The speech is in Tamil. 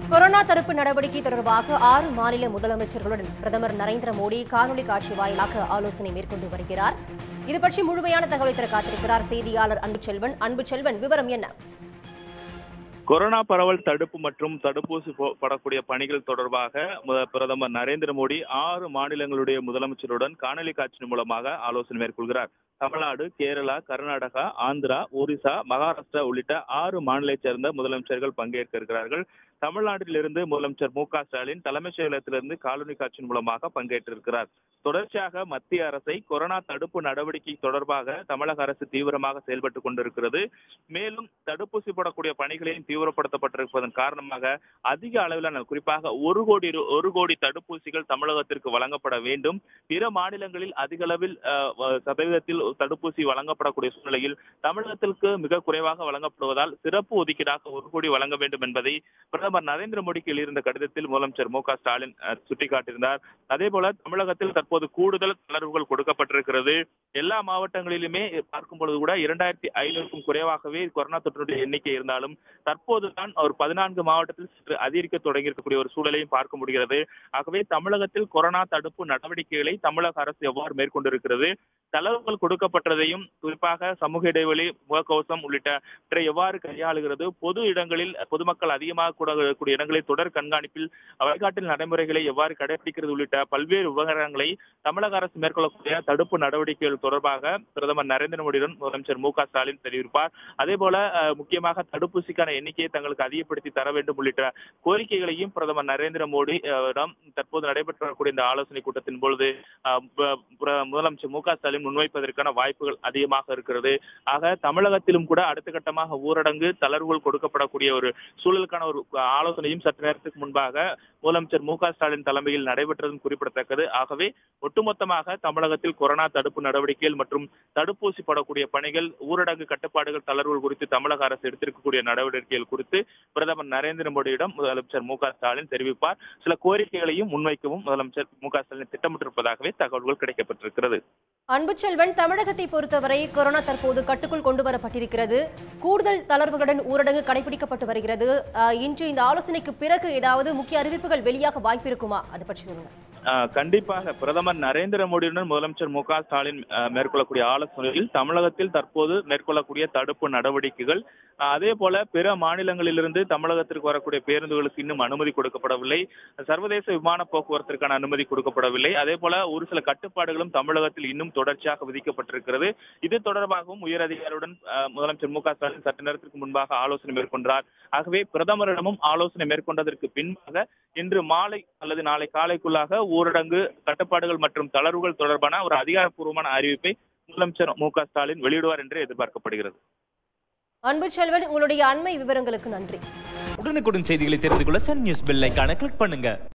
கொரோனா தடுப்பு நடவடிக்கை தொடர்பாக ஆறு மாநில முதலமைச்சர்களுடன் பிரதமர் நரேந்திர மோடி காணொலி காட்சி வாயிலாக ஆலோசனை மேற்கொண்டு வருகிறார் இது பற்றி முழுமையான தகவலை தர காத்திருக்கிறார் செய்தியாளர் அன்புச்செல்வன் அன்புச்செல்வன் விவரம் என்ன கொரோனா பரவல் தடுப்பு மற்றும் தடுப்பூசி போ- படக்கூடிய பணிகள் தொடர்பாக மு- பிரதமர் நரேந்திர மோடி ஆறு மாநிலங்களுடைய முதலமைச்சருடன் காணொலி காட்சி மூலமாக ஆலோசனை மேற்கொள்கிறார் தமிழ்நாடு கேரளா கர்நாடகா ஆந்திரா ஒரிசா மகாராஷ்டிரா உள்ளிட்ட ஆறு மாநிலத்தைச் சேர்ந்த முதலமைச்சர்கள் பங்கேற்க இருக்கிறார்கள் தமிழ்நாட்டிலிருந்து முதலமைச்சர் மு க ஸ்டாலின் தலைமைச் செயலகத்திலிருந்து காணொலி காட்சி மூலமாக பங்கேற்றிருக்கிறார் தொடர்ச்சியாக மத்திய அரசை கொரோனா தடுப்பு நடவடிக்கை தொடர்பாக தமிழக அரசு தீவிரமாக செயல்பட்டுக் கொண்டிருக்கிறது மேலும் தடுப்பூசி போடக்கூடிய பணிகளையும் தீவிரப்படுத்தப்பட்டிருப்பதன் காரணமாக அதிக அளவிலான குறிப்பாக ஒரு கோடி ரு- ஒரு கோடி தடுப்பூசிகள் தமிழகத்திற்கு வழங்கப்பட வேண்டும் பிற மாநிலங்களில் அதிக அளவில் அஹ், வ- சதவீதத்தில் தடுப்பூசி வழங்கப்படக்கூடிய சூழ்நிலையில் தமிழகத்திற்கு மிக குறைவாக வழங்கப்படுவதால் சிறப்பு ஒதுக்கீடாக ஒரு கோடி வழங்க வேண்டும் என்பதை பிரதமர் நரேந்திர மோடிக்கு எழுதியிருந்த கடிதத்தில் முதலமைச்சர் மு க ஸ்டாலின் அஹ், சுட்டிக்காட்டியிருந்தார் அதே போல தமிழகத்தில் தற்போது கூடுதல் தளர்வுகள் கொடுக்கப்பட்டிருக்கிறது எல்லா மாவட்டங்களிலுமே பார்க்கும் பொழுது கூட இரண்டாயிரத்தி ஐநூறுக்கும் குறைவாகவே கொரோனா தொற்றுடைய எண்ணிக்கை இருந்தாலும் தற்போதுதான் ஒரு பதினான்கு மாவட்டத்தில் சற்று அதிகரிக்க தொடங்கி இருக்கக்கூடிய ஒரு சூழலையும் பார்க்க முடிகிறது ஆகவே தமிழகத்தில் கொரோனா தடுப்பு நடவடிக்கைகளை தமிழக அரசு எவ்வாறு மேற்கொண்டிருக்கிறது தளர்வுகள் கொடுக்கப்பட்டதையும் குறிப்பாக சமூக இடைவெளி முகக்கவசம் உள்ளிட்ட எவ்வாறு கையாளுகிறது பொது இடங்களில் பொதுமக்கள் அதிகமாக கூடக்கூடிய இடங்களில் தொடர் கண்காணிப்பில் வழிகாட்டல் நடைமுறைகளை எவ்வாறு கடைபிடிக்கிறது உள்ளிட்ட பல்வேறு விவகாரங்களை தமிழக அரசு மேற்கொள்ளக்கூடிய தடுப்பு நடவடிக்கைகள் தொடர்பாக பிரதமர் நரேந்திர மோடியுடன் முதலமைச்சர் மு க ஸ்டாலின் தெரிவிப்பார் அதே போல அஹ், முக்கியமாக தடுப்பூசிக்கான எண்ணிக்கையை தங்களுக்கு அதிகப்படுத்தி தர வேண்டும் உள்ளிட்ட கோரிக்கைகளையும் பிரதமர் நரேந்திர மோடி அஹ், இடம் தற்போது நடைபெற்று வரக்கூடிய இந்த ஆலோசனை கூட்டத்தின் பொழுது அஹ், ப- பிர- முதலமைச்சர் மு க ஸ்டாலின் முன்வைப்பதற்கான வாய்ப்புகள் அதிகமாக இருக்கிறது ஆக தமிழகத்திலும் கூட அடுத்த கட்டமாக ஊரடங்கு தளர்வுகள் கொடுக்கப்படக்கூடிய ஒரு சூழலுக்கான ஒரு ஆலோசனையும் சற்று நேரத்துக்கு முன்பாக முதலமைச்சர் மு க ஸ்டாலின் தலைமையில் நடைபெற்றதும் குறிப்பிடத்தக்கது ஆகவே ஒட்டுமொத்தமாக தமிழகத்தில் கொரோனா தடுப்பு நடவடிக்கைகள் மற்றும் தடுப்பூசி போடக்கூடிய பணிகள் ஊரடங்கு கட்டுப்பாடுகள் தளர்வுகள் குறித்து தமிழக அரசு எடுத்திருக்கக்கூடிய நடவடிக்கைகள் குறித்து பிரதமர் நரேந்திர மோடியிடம் முதலமைச்சர் மு க ஸ்டாலின் தெரிவிப்பார் சில கோரிக்கைகளையும் முன்வைக்கவும் முதலமைச்சர் மு க ஸ்டாலின் திட்டமிட்டிருப்பதாகவே தகவல்கள் கிடைக்கப்பட்டிருக்கிறது அன்புச்செல்வன் தமிழகத்தை பொறுத்தவரை கொரோனா தற்போது கட்டுக்குள் கொண்டு வரப்பட்டிருக்கிறது கூடுதல் தளர்வுகளுடன் ஊரடங்கு கடைபிடிக்கப்பட்டு வருகிறது அஹ், இன்று இந்த ஆலோசனைக்கு பிறகு ஏதாவது முக்கிய அறிவிப்புகள் வெளியாக வாய்ப்பு இருக்குமா அதை பற்றி சொல்லுங்க ஆஹ் கண்டிப்பாக பிரதமர் நரேந்திர மோடியுடன் முதலமைச்சர் மு க ஸ்டாலின் ஆஹ் மேற்கொள்ளக்கூடிய ஆலோசனையில் தமிழகத்தில் தற்போது மேற்கொள்ளக்கூடிய தடுப்பு நடவடிக்கைகள் ஆஹ் அதே போல பிற மாநிலங்களிலிருந்து தமிழகத்திற்கு வரக்கூடிய பேருந்துகளுக்கு இன்னும் அனுமதி கொடுக்கப்படவில்லை சர்வதேச விமான போக்குவரத்திற்கான அனுமதி கொடுக்கப்படவில்லை அதே போல ஒரு சில கட்டுப்பாடுகளும் தமிழகத்தில் இன்னும் தொடர்ச்சியாக விதிக்கப்பட்டிருக்கிறது இது தொடர்பாகவும் உயர் அதிகாரியுடன் ஆஹ் முதலமைச்சர் மு க ஸ்டாலின் சற்று நேரத்திற்கு முன்பாக ஆலோசனை மேற்கொண்டார் ஆகவே பிரதமரிடமும் ஆலோசனை மேற்கொண்டதற்கு பின்பாக இன்று மாலை அல்லது நாளை காலைக்குள்ளாக ஊரடங்கு கட்டுப்பாடுகள் மற்றும் தளர்வுகள் தொடர்பான ஒரு அதிகாரப்பூர்வமான அறிவிப்பை முதலமைச்சர் மு க ஸ்டாலின் வெளியிடுவார் என்று எதிர்பார்க்கப்படுகிறது அன்புச்செல்வன் உங்களுடைய அண்மை விவரங்களுக்கு நன்றி உடனுக்குடன் செய்திகளை தெரிந்து கொள்ள சன் நியூஸ் பெல் ஐகானை கிளிக் பண்ணுங்க